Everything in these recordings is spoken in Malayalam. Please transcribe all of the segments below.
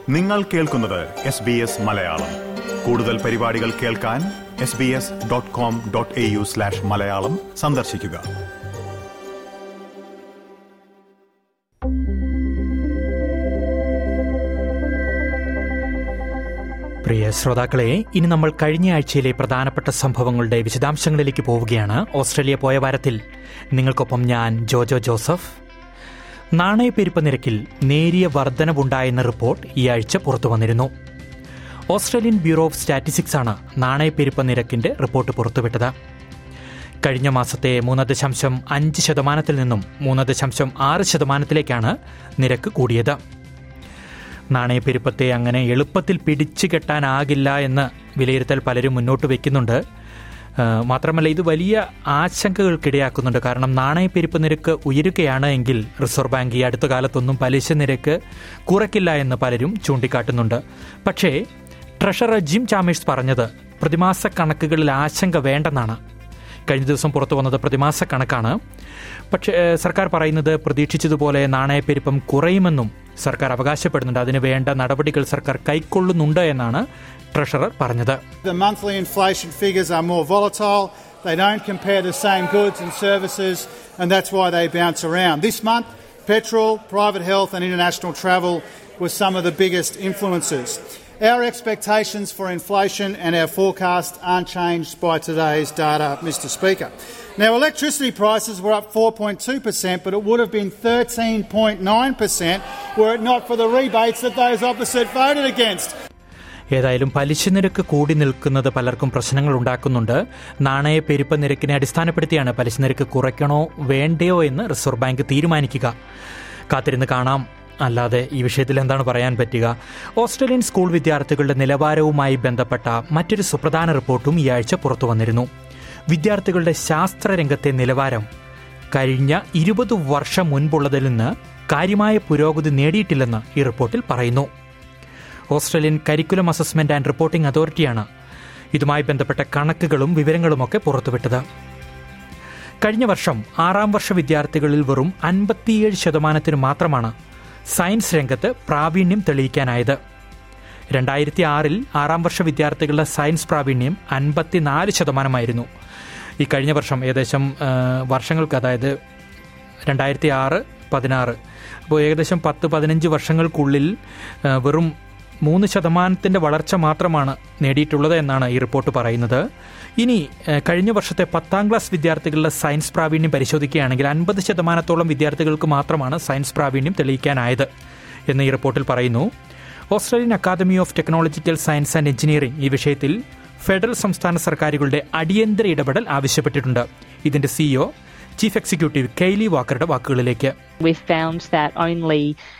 നിങ്ങൾ കേൾക്കുന്നത് എസ് ബി എസ് മലയാളം കൂടുതൽ പരിപാടികൾ കേൾക്കാൻ S B S dot com dot A U slash Malayalam സന്ദർശിക്കുക പ്രിയ ശ്രോതാക്കളെ ഇനി നമ്മൾ കഴിഞ്ഞ ആഴ്ചയിലെ പ്രധാനപ്പെട്ട സംഭവങ്ങളുടെ വിശദാംശങ്ങളിലേക്ക് പോവുകയാണ് ഓസ്ട്രേലിയ പോയ വാരത്തിൽ നിങ്ങൾക്കൊപ്പം ഞാൻ ജോജോ ജോസഫ് നാണയപ്പെരുപ്പ നിരക്കിൽ നേരിയ വർധനവുണ്ടായെന്ന റിപ്പോർട്ട് ഈ ആഴ്ച പുറത്തു വന്നിരുന്നു ഓസ്ട്രേലിയൻ ബ്യൂറോ ഓഫ് സ്റ്റാറ്റിസ്റ്റിക്സ് ആണ് നാണയപ്പെരുപ്പ നിരക്കിന്റെ റിപ്പോർട്ട് പുറത്തുവിട്ടത് കഴിഞ്ഞ മാസത്തെ മൂന്ന് ദശാംശം അഞ്ച് ശതമാനത്തിൽ നിന്നും മൂന്ന് ദശാംശം ആറ് ശതമാനത്തിലേക്കാണ് നിരക്ക് കൂടിയത് നാണയപ്പെരുപ്പത്തെ അങ്ങനെ എളുപ്പത്തിൽ പിടിച്ചു കെട്ടാനാകില്ല എന്ന് വിലയിരുത്തൽ പലരും മുന്നോട്ട് വയ്ക്കുന്നുണ്ട് ആ, മാത്രമല്ല ഇത് വലിയ ആശങ്കകൾക്കിടയാക്കുന്നുണ്ട് കാരണം നാണയപ്പെരുപ്പ് നിരക്ക് ഉയരുകയാണ് എങ്കിൽ റിസർവ് ബാങ്ക് ഈ അടുത്ത കാലത്തൊന്നും പലിശ നിരക്ക് കുറയ്ക്കില്ല എന്ന് പലരും ചൂണ്ടിക്കാട്ടുന്നുണ്ട് പക്ഷേ ട്രഷറർ ജിം ചാമേഴ്സ് പറഞ്ഞത് പ്രതിമാസ കണക്കുകളിൽ ആശങ്ക വേണ്ടെന്നാണ് കഴിഞ്ഞ ദിവസം പുറത്തു വന്നത് പ്രതിമാസ കണക്കാണ് പക്ഷേ ഏഹ്, സർക്കാർ പറയുന്നത് പ്രതീക്ഷിച്ചതുപോലെ നാണയപ്പെരുപ്പം കുറയുമെന്നും സർക്കാർ അവകാശപ്പെടുന്നുണ്ട് അതിന് വേണ്ട നടപടികൾ സർക്കാർ കൈക്കൊള്ളുന്നുണ്ട് എന്നാണ് ട്രഷറർ പറഞ്ഞത് The monthly inflation figures are more volatile. They don't compare the same goods and services, and that's why they bounce around. This month, petrol, private health, and international travel were some of the biggest influences. Our expectations for inflation and our forecast aren't changed by today's data, Mr. Speaker. Now, electricity prices were up 4.2%, but it would have been 13.9% were it not for the rebates that those opposite voted against. ഏതായാലും പലിശ നിരക്ക് കൂടി നിൽക്കുന്നത് പലർക്കും പ്രശ്നങ്ങൾ ഉണ്ടാക്കുന്നുണ്ട് നാണയ പെരുപ്പ നിരക്കിനെ അടിസ്ഥാനപ്പെടുത്തിയാണ് പലിശ നിരക്ക് കുറയ്ക്കണോ വേണ്ടയോ എന്ന് റിസർവ് ബാങ്ക് തീരുമാനിക്കുക കാത്തിരുന്ന് കാണാം അല്ലാതെ ഈ വിഷയത്തിൽ എന്താണ് പറയാൻ പറ്റുക ഓസ്ട്രേലിയൻ സ്കൂൾ വിദ്യാർത്ഥികളുടെ നിലവാരവുമായി ബന്ധപ്പെട്ട മറ്റൊരു സുപ്രധാന റിപ്പോർട്ടും ഈ ആഴ്ച പുറത്തു വന്നിരുന്നു വിദ്യാർത്ഥികളുടെ ശാസ്ത്രരംഗത്തെ നിലവാരം കഴിഞ്ഞ ഇരുപത് വർഷം മുൻപുള്ളതിൽ നിന്ന് കാര്യമായ പുരോഗതി നേടിയിട്ടില്ലെന്ന് ഈ റിപ്പോർട്ടിൽ പറയുന്നു Australian curriculum assessment and reporting അതോറിറ്റിയാണ് ഇതുമായി ബന്ധപ്പെട്ട കണക്കുകളും വിവരങ്ങളുമൊക്കെ പുറത്തുവിട്ടത് കഴിഞ്ഞ വർഷം ആറാം വർഷ വിദ്യാർത്ഥികളിൽ വെറും അൻപത്തിയേഴ് ശതമാനത്തിന് മാത്രമാണ് സയൻസ് രംഗത്ത് പ്രാവീണ്യം തെളിയിക്കാനായത് രണ്ടായിരത്തി ആറിൽ ആറാം വർഷ വിദ്യാർത്ഥികളുടെ സയൻസ് പ്രാവീണ്യം അൻപത്തിനാല് ശതമാനമായിരുന്നു ഈ കഴിഞ്ഞ വർഷം ഏകദേശം ആ, വർഷങ്ങൾക്ക് അതായത് രണ്ടായിരത്തി ആറ് പതിനാറ് അപ്പോൾ ഏകദേശം പത്ത് പതിനഞ്ച് വർഷങ്ങൾക്കുള്ളിൽ ആ, വെറും മൂന്ന് ശതമാനത്തിൻ്റെ വളർച്ച മാത്രമാണ് നേടിയിട്ടുള്ളത് എന്നാണ് ഈ റിപ്പോർട്ട് പറയുന്നത് ഇനി ആ, കഴിഞ്ഞ വർഷത്തെ പത്താം ക്ലാസ് വിദ്യാർത്ഥികളുടെ സയൻസ് പ്രാവീണ്യം പരിശോധിക്കുകയാണെങ്കിൽ അൻപത് ശതമാനത്തോളം വിദ്യാർത്ഥികൾക്ക് മാത്രമാണ് സയൻസ് പ്രാവീണ്യം തെളിയിക്കാനായത് എന്ന് ഈ റിപ്പോർട്ടിൽ പറയുന്നു Australian academy of technological science and engineering ഈ വിഷയത്തിൽ ഫെഡറൽ സംസ്ഥാന സർക്കാരുകളുടെ അടിയന്തര ഇടപെടൽ ആവശ്യപ്പെട്ടിട്ടുണ്ട് ഇതിന്റെ സിഇഒ ചീഫ് എക്സിക്യൂട്ടീവ് കെയ്ലി വാക്കറുടെ വാക്കുകളിലേക്ക് We've found that only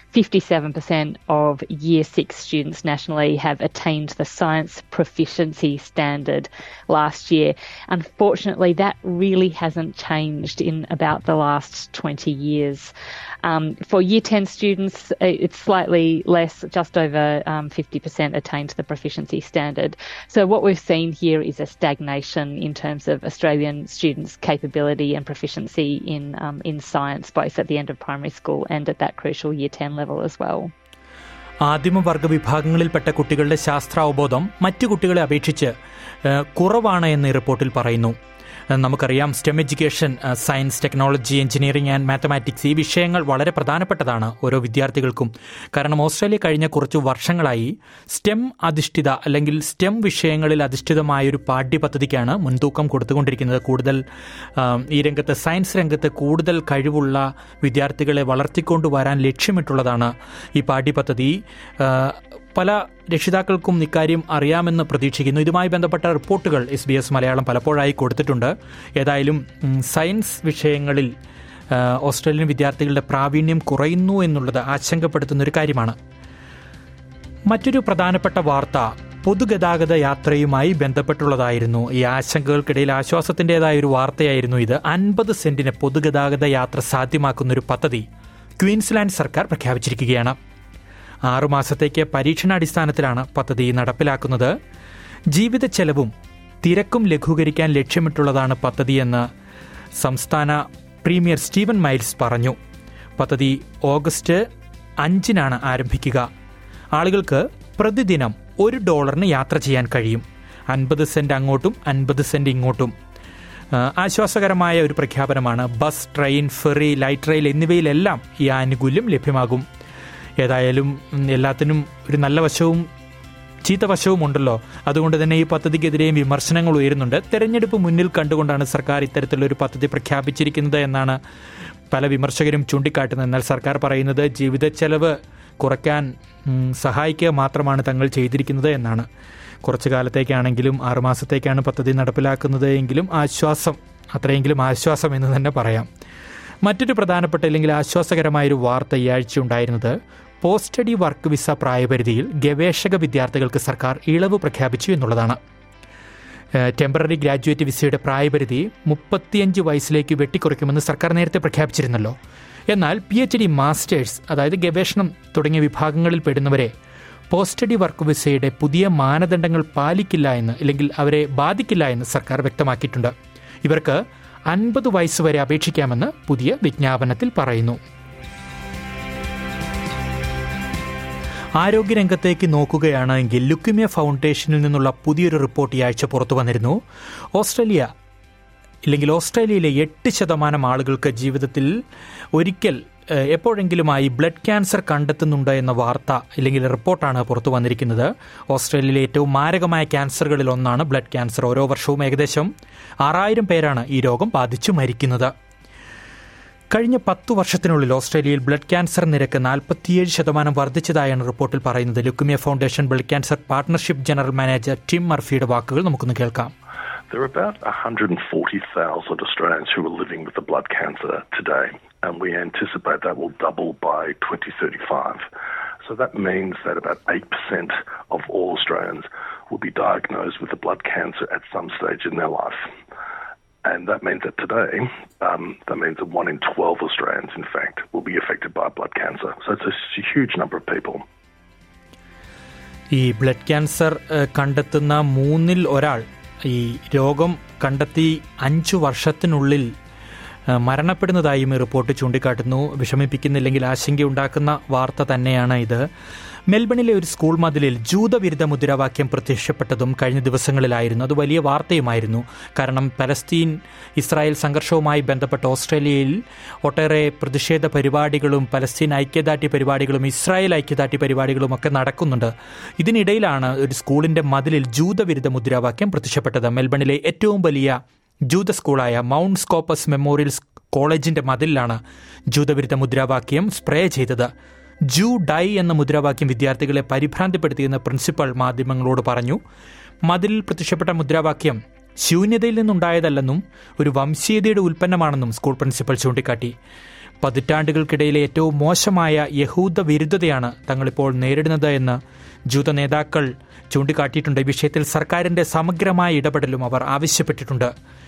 57% of Year 6 students nationally have attained the science proficiency standard last year. Unfortunately, that really hasn't changed in about the last 20 years. Um, for Year 10 students, i- it's slightly less, just over um, 50% attained the proficiency standard. So, what we've seen here is a stagnation in terms of Australian students' capability and proficiency in, um, in science, both at the end of primary school and at that crucial Year 10 level as well. ആദിമവർഗ വിഭാഗങ്ങളിൽപ്പെട്ട കുട്ടികളുടെ ശാസ്ത്രാവബോധം മറ്റു കുട്ടികളെ അപേക്ഷിച്ച് ഏഹ്, കുറവാണ് എന്ന് ഈ റിപ്പോർട്ടിൽ പറയുന്നു ഏഹ്, നമുക്കറിയാം STEM education uh, science technology engineering and mathematics ഈ വിഷയങ്ങൾ വളരെ പ്രധാനപ്പെട്ടതാണ് ഓരോ വിദ്യാർത്ഥികൾക്കും കാരണം ഓസ്ട്രേലിയ കഴിഞ്ഞ കുറച്ച് വർഷങ്ങളായി സ്റ്റെം അധിഷ്ഠിത അല്ലെങ്കിൽ സ്റ്റെം വിഷയങ്ങളിൽ അധിഷ്ഠിതമായ ഒരു പാഠ്യപദ്ധതിക്കാണ് മുൻതൂക്കം കൊടുത്തുകൊണ്ടിരിക്കുന്നത് കൂടുതൽ ആം, ഈ രംഗത്ത് സയൻസ് രംഗത്ത് കൂടുതൽ കഴിവുള്ള വിദ്യാർത്ഥികളെ വളർത്തിക്കൊണ്ടുവരാൻ ലക്ഷ്യമിട്ടുള്ളതാണ് ഈ പാഠ്യപദ്ധതി ആ, പല രക്ഷിതാക്കൾക്കും ഇക്കാര്യം അറിയാമെന്ന് പ്രതീക്ഷിക്കുന്നു ഇതുമായി ബന്ധപ്പെട്ട റിപ്പോർട്ടുകൾ എസ് ബി എസ് മലയാളം പലപ്പോഴായി കൊടുത്തിട്ടുണ്ട് ഏതായാലും ഉം, സയൻസ് വിഷയങ്ങളിൽ ആ, ഓസ്ട്രേലിയൻ വിദ്യാർത്ഥികളുടെ പ്രാവീണ്യം കുറയുന്നു എന്നുള്ളത് ആശങ്കപ്പെടുത്തുന്ന ഒരു കാര്യമാണ് മറ്റൊരു പ്രധാനപ്പെട്ട വാർത്ത പൊതുഗതാഗത യാത്രയുമായി ബന്ധപ്പെട്ടുള്ളതായിരുന്നു ഈ ആശങ്കകൾക്കിടയിൽ ആശ്വാസത്തിൻ്റെതായ ഒരു വാർത്തയായിരുന്നു ഇത് അൻപത് സെന്റിന് പൊതുഗതാഗത യാത്ര സാധ്യമാക്കുന്ന ഒരു പദ്ധതി ക്വീൻസ്ലാൻഡ് സർക്കാർ പ്രഖ്യാപിച്ചിരിക്കുകയാണ് ആറുമാസത്തേക്ക് പരീക്ഷണാടിസ്ഥാനത്തിലാണ് പദ്ധതി നടപ്പിലാക്കുന്നത് ജീവിത ചെലവും തിരക്കും ലഘൂകരിക്കാൻ ലക്ഷ്യമിട്ടുള്ളതാണ് പദ്ധതിയെന്ന് സംസ്ഥാന പ്രീമിയർ സ്റ്റീവൻ മൈൽസ് പറഞ്ഞു പദ്ധതി ഓഗസ്റ്റ് അഞ്ചിനാണ് ആരംഭിക്കുക ആളുകൾക്ക് പ്രതിദിനം ഒരു ഡോളറിന് യാത്ര ചെയ്യാൻ കഴിയും അൻപത് സെന്റ് അങ്ങോട്ടും അൻപത് സെന്റ് ഇങ്ങോട്ടും ആ, ആശ്വാസകരമായ ഒരു പ്രഖ്യാപനമാണ് bus train ferry light rail എന്നിവയിലെല്ലാം ഈ ആനുകൂല്യം ലഭ്യമാകും ഏതായാലും ഉം, എല്ലാത്തിനും ഒരു നല്ല വശവും ചീത്ത വശവും ഉണ്ടല്ലോ അതുകൊണ്ട് തന്നെ ഈ പദ്ധതിക്കെതിരെയും വിമർശനങ്ങൾ ഉയരുന്നുണ്ട് തെരഞ്ഞെടുപ്പ് മുന്നിൽ കണ്ടുകൊണ്ടാണ് സർക്കാർ ഇത്തരത്തിലൊരു പദ്ധതി പ്രഖ്യാപിച്ചിരിക്കുന്നത് എന്നാണ് പല വിമർശകരും ചൂണ്ടിക്കാട്ടുന്നത് എന്നാൽ സർക്കാർ പറയുന്നത് ജീവിത ചെലവ് കുറയ്ക്കാൻ ഉം, സഹായിക്കുക മാത്രമാണ് തങ്ങൾ ചെയ്തിരിക്കുന്നത് എന്നാണ് കുറച്ചു കാലത്തേക്കാണെങ്കിലും ആറുമാസത്തേക്കാണ് പദ്ധതി നടപ്പിലാക്കുന്നത് എങ്കിലും ആശ്വാസം അത്രയെങ്കിലും ആശ്വാസം എന്ന് തന്നെ പറയാം മറ്റൊരു പ്രധാനപ്പെട്ട അല്ലെങ്കിൽ ആശ്വാസകരമായൊരു വാർത്ത ഈ ആഴ്ച ഉണ്ടായിരുന്നത് പോസ്റ്റ് സ്റ്റഡി വർക്ക് വിസ പ്രായപരിധിയിൽ ഗവേഷക വിദ്യാർത്ഥികൾക്ക് സർക്കാർ ഇളവ് പ്രഖ്യാപിച്ചു എന്നുള്ളതാണ് ടെമ്പററി ഗ്രാജുവേറ്റ് വിസയുടെ പ്രായപരിധി മുപ്പത്തിയഞ്ച് വയസ്സിലേക്ക് വെട്ടിക്കുറയ്ക്കുമെന്ന് സർക്കാർ നേരത്തെ പ്രഖ്യാപിച്ചിരുന്നല്ലോ എന്നാൽ പി എച്ച് ഡി മാസ്റ്റേഴ്സ് അതായത് ഗവേഷണം തുടങ്ങിയ വിഭാഗങ്ങളിൽ പെടുന്നവരെ പോസ്റ്റ് സ്റ്റഡി വർക്ക് വിസയുടെ പുതിയ മാനദണ്ഡങ്ങൾ പാലിക്കില്ല എന്ന് അല്ലെങ്കിൽ അവരെ ബാധിക്കില്ല എന്ന് സർക്കാർ വ്യക്തമാക്കിയിട്ടുണ്ട് ഇവർക്ക് അൻപത് വയസ്സ് വരെ അപേക്ഷിക്കാമെന്ന് പുതിയ വിജ്ഞാപനത്തിൽ പറയുന്നു ആരോഗ്യരംഗത്തേക്ക് നോക്കുകയാണെങ്കിൽ ലുക്കിമിയ ഫൗണ്ടേഷനിൽ നിന്നുള്ള പുതിയൊരു റിപ്പോർട്ട് ഈ ആഴ്ച പുറത്തു വന്നിരുന്നു ഓസ്ട്രേലിയ ഇല്ലെങ്കിൽ ഓസ്ട്രേലിയയിലെ എട്ട് ശതമാനം ആളുകൾക്ക് ജീവിതത്തിൽ ഒരിക്കൽ ഏഹ്, എപ്പോഴെങ്കിലുമായി ബ്ലഡ് ക്യാൻസർ കണ്ടെത്തുന്നുണ്ട് എന്ന വാർത്ത അല്ലെങ്കിൽ റിപ്പോർട്ടാണ് പുറത്തു വന്നിരിക്കുന്നത് ഓസ്ട്രേലിയയിലെ ഏറ്റവും മാരകമായ ക്യാൻസറുകളിൽ ഒന്നാണ് ബ്ലഡ് ക്യാൻസർ ഓരോ വർഷവും ഏകദേശം ആറായിരം പേരാണ് ഈ രോഗം ബാധിച്ചു മരിക്കുന്നത് കഴിഞ്ഞ പത്തു വർഷത്തിനുള്ളിൽ ഓസ്ട്രേലിയയിൽ ബ്ലഡ് ക്യാൻസർ നിരക്ക് നാൽപ്പത്തിയേഴ് ശതമാനം വർദ്ധിച്ചതായാണ് റിപ്പോർട്ടിൽ പറയുന്നത് leukaemia foundation blood cancer partnership general manager Tim മർഫിയുടെ വാക്കുകൾ നമുക്കൊന്ന് കേൾക്കാം There are about 140,000 Australians who are living with a blood cancer today, and we anticipate that will double by 2035. So that means that about 8% of all Australians will be diagnosed with a blood cancer at some stage in their life. And that means that today, um, that means that one in 12 Australians, in fact, will be affected by blood cancer. So it's a s- huge number of people. ഈ ബ്ലഡ് ക്യാൻസർ ഏഹ്, കണ്ടെത്തുന്ന മൂന്നിൽ ഒരാൾ ഈ രോഗം കണ്ടെത്തി അഞ്ചു വർഷത്തിനുള്ളിൽ ഏഹ്, മരണപ്പെടുന്നതായും ഈ റിപ്പോർട്ട് ചൂണ്ടിക്കാട്ടുന്നു വിഷമിപ്പിക്കുന്നില്ലെങ്കിൽ ആശങ്കയുണ്ടാക്കുന്ന വാർത്ത തന്നെയാണ് ഇത് മെൽബണിലെ ഒരു സ്കൂൾ മതിലിൽ ജൂതവിരുദ്ധ മുദ്രാവാക്യം പ്രത്യക്ഷപ്പെട്ടതും കഴിഞ്ഞ ദിവസങ്ങളിലായിരുന്നു അത് വലിയ വാർത്തയുമായിരുന്നു കാരണം പലസ്തീൻ ഇസ്രായേൽ സംഘർഷവുമായി ബന്ധപ്പെട്ട് ഓസ്ട്രേലിയയിൽ ഒട്ടേറെ പ്രതിഷേധ പരിപാടികളും പലസ്തീൻ ഐക്യദാർഢ്യ പരിപാടികളും ഇസ്രായേൽ ഐക്യദാർഢ്യ പരിപാടികളും ഒക്കെ നടക്കുന്നുണ്ട് ഇതിനിടയിലാണ് ഒരു സ്കൂളിന്റെ മതിലിൽ ജൂതവിരുദ്ധ മുദ്രാവാക്യം പ്രത്യക്ഷപ്പെട്ടത് മെൽബണിലെ ഏറ്റവും വലിയ ജൂത സ്കൂളായ മൗണ്ട് സ്കോപ്പസ് മെമ്മോറിയൽ സ് കോളേജിന്റെ മതിലിലാണ് ജൂതവിരുദ്ധ മുദ്രാവാക്യം സ്പ്രേ ചെയ്തത് ജൂ ഡൈ എന്ന മുദ്രാവാക്യം വിദ്യാർത്ഥികളെ പരിഭ്രാന്തിപ്പെടുത്തിയെന്ന് പ്രിൻസിപ്പൽ മാധ്യമങ്ങളോട് പറഞ്ഞു മതിലിൽ പ്രത്യക്ഷപ്പെട്ട മുദ്രാവാക്യം ശൂന്യതയിൽ നിന്നുണ്ടായതല്ലെന്നും ഒരു വംശീയതയുടെ ഉൽപ്പന്നമാണെന്നും സ്കൂൾ പ്രിൻസിപ്പൽ ചൂണ്ടിക്കാട്ടി പതിറ്റാണ്ടുകൾക്കിടയിലെ ഏറ്റവും മോശമായ യഹൂദ വിരുദ്ധതയാണ് തങ്ങളിപ്പോൾ നേരിടുന്നത് എന്ന് ജൂത നേതാക്കൾ ചൂണ്ടിക്കാട്ടിയിട്ടുണ്ട് ഈ വിഷയത്തിൽ സർക്കാരിന്റെ സമഗ്രമായ ഇടപെടലും അവർ ആവശ്യപ്പെട്ടിട്ടുണ്ട്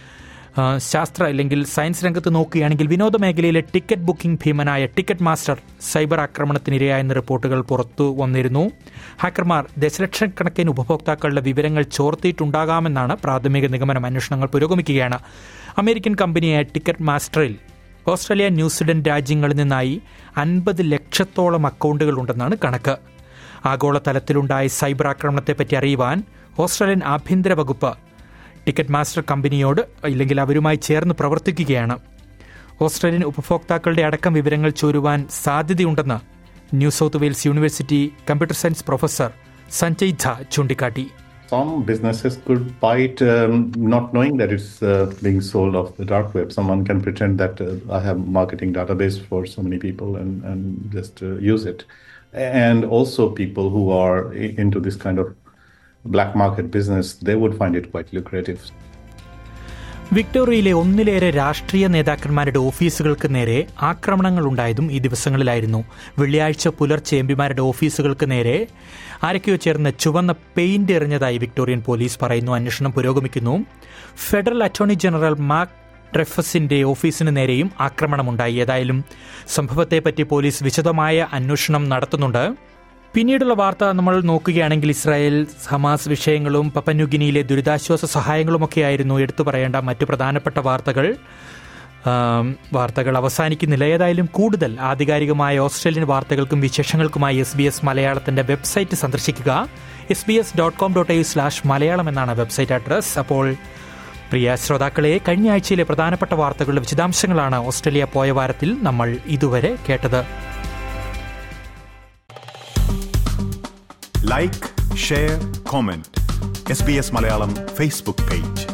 ആ, ശാസ്ത്ര അല്ലെങ്കിൽ സയൻസ് രംഗത്ത് നോക്കുകയാണെങ്കിൽ വിനോദ മേഖലയിലെ ടിക്കറ്റ് ബുക്കിംഗ് ഭീമനായ ടിക്കറ്റ് മാസ്റ്റർ സൈബർ ആക്രമണത്തിനിരയായെന്ന റിപ്പോർട്ടുകൾ പുറത്തു വന്നിരുന്നു ഹാക്കർമാർ ദശലക്ഷക്കണക്കിന് ഉപഭോക്താക്കളുടെ വിവരങ്ങൾ ചോർത്തിയിട്ടുണ്ടാകാമെന്നാണ് പ്രാഥമിക നിഗമനം അന്വേഷണങ്ങൾ പുരോഗമിക്കുകയാണ് അമേരിക്കൻ കമ്പനിയായ ടിക്കറ്റ് മാസ്റ്ററിൽ ഓസ്ട്രേലിയ ന്യൂസിലൻഡ് രാജ്യങ്ങളിൽ നിന്നായി അൻപത് ലക്ഷത്തോളം അക്കൗണ്ടുകൾ ഉണ്ടെന്നാണ് കണക്ക് ആഗോളതലത്തിലുണ്ടായ സൈബർ ആക്രമണത്തെപ്പറ്റി അറിയുവാൻ ഓസ്ട്രേലിയൻ ആഭ്യന്തര വകുപ്പ് ടിക്കറ്റ് മാസ്റ്റർ കമ്പനിയോട് ഇല്ലെങ്കിൽ അവരുമായി ചേർന്ന് പ്രവർത്തിക്കുകയാണ് ഓസ്ട്രേലിയൻ ഉപഭോക്താക്കളുടെ അടക്കം വിവരങ്ങൾ ചോരുവാൻ സാധ്യതയുണ്ടെന്ന് New South Wales university computer science professor Sanjay Jha ചൂണ്ടിക്കാട്ടി Some businesses could buy it um, not knowing that it's uh, being sold off the dark web. Someone can pretend that uh, I have marketing database for so many people and, and just uh, use it. And also people who are i- into this kind of black market business, they would find it quite lucrative. വിക്ടോറിയയിലെ ഒന്നിലേറെ രാഷ്ട്രീയ നേതാക്കന്മാരുടെ ഓഫീസുകൾക്ക് നേരെ ആക്രമണങ്ങൾ ഉണ്ടായതും ഈ ദിവസങ്ങളിലായിരുന്നു വെള്ളിയാഴ്ച പുലർച്ചെ എംപിമാരുടെ ഓഫീസുകൾക്ക് നേരെ ആരൊക്കെയോ ചേർന്ന് ചുവന്ന പെയിന്റ് എറിഞ്ഞതായി വിക്ടോറിയൻ പോലീസ് പറയുന്നു അന്വേഷണം പുരോഗമിക്കുന്നു ഫെഡറൽ അറ്റോർണി ജനറൽ മാർക്ക് ട്രെഫസിന്റെ ഓഫീസിന് നേരെയും ആക്രമണമുണ്ടായി ഏതായാലും സംഭവത്തെപ്പറ്റി പോലീസ് വിശദമായ അന്വേഷണം നടത്തുന്നുണ്ട് പിന്നീടുള്ള വാർത്ത നമ്മൾ നോക്കുകയാണെങ്കിൽ ഇസ്രായേൽ ഹമാസ് വിഷയങ്ങളും പപ്പന്യുഗിനിയിലെ ദുരിതാശ്വാസ സഹായങ്ങളുമൊക്കെയായിരുന്നു എടുത്തു പറയേണ്ട മറ്റു പ്രധാനപ്പെട്ട വാർത്തകൾ ആം, വാർത്തകൾ അവസാനിക്കുന്നില്ല ഏതായാലും കൂടുതൽ ആധികാരികമായ ഓസ്ട്രേലിയൻ വാർത്തകൾക്കും വിശേഷങ്ങൾക്കുമായി എസ് ബി എസ് മലയാളത്തിന്റെ വെബ്സൈറ്റ് സന്ദർശിക്കുക S B S dot com dot I slash Malayalam എന്നാണ് വെബ്സൈറ്റ് അഡ്രസ് അപ്പോൾ പ്രിയ ശ്രോതാക്കളെ കഴിഞ്ഞ ആഴ്ചയിലെ പ്രധാനപ്പെട്ട വാർത്തകളുടെ വിശദാംശങ്ങളാണ് ഓസ്ട്രേലിയ പോയ വാരത്തിൽ നമ്മൾ ഇതുവരെ കേട്ടത് like share comment S B S Malayalam Facebook page